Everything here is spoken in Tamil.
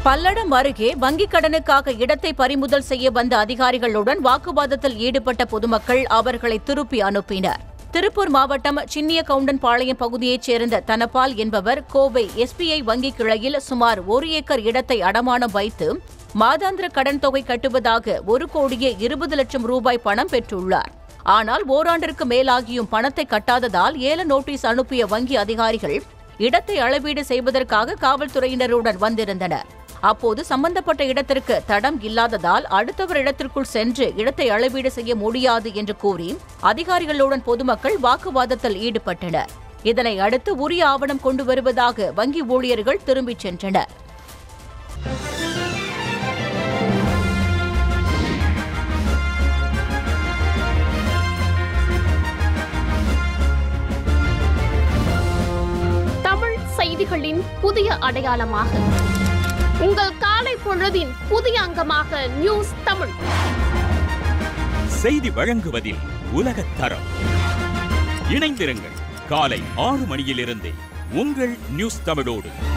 பல்லடம் அருகே வங்கிக் கடனுக்காக இடத்தை பறிமுதல் செய்ய வந்த அதிகாரிகளுடன் வாக்குவாதத்தில் ஈடுபட்ட பொதுமக்கள் அவர்களை திருப்பி அனுப்பினர் திருப்பூர் மாவட்டம் சின்னிய கவுண்டன்பாளையம் பகுதியைச் சேர்ந்த தனபால் என்பவர் கோவை எஸ்பிஐ வங்கி கிளையில் சுமார் ஒரு ஏக்கர் இடத்தை அடமானம் வைத்து மாதாந்திர கடன் தொகை கட்டுவதாக ஒரு கோடியே இருபது லட்சம் ரூபாய் பணம் பெற்றுள்ளார் ஆனால் ஓராண்டிற்கு மேலாகியும் பணத்தை கட்டாததால் ஏல நோட்டீஸ் அனுப்பிய வங்கி அதிகாரிகள் இடத்தை அளவீடு செய்வதற்காக காவல்துறையினருடன் வந்திருந்தனர் அப்போது சம்பந்தப்பட்ட இடத்திற்கு தடம் இல்லாததால் அடுத்தவர் இடத்திற்குள் சென்று இடத்தை அளவீடு செய்ய முடியாது என்று கூறி அதிகாரிகளுடன் பொதுமக்கள் வாக்குவாதத்தில் ஈடுபட்டனர் இதனை அடுத்து உரிய ஆவணம் கொண்டு வருவதாக வங்கி ஊழியர்கள் திரும்பிச் சென்றனர் தமிழ் செய்திகளின் புதிய அடையாளமாக உங்கள் காலை பொழுதின் புதிய அங்கமாக நியூஸ் தமிழ் செய்தி வழங்குவதில் உலகத் தரம் இணைந்திருங்கள் காலை ஆறு மணியிலிருந்தே உங்கள் நியூஸ் தமிழோடு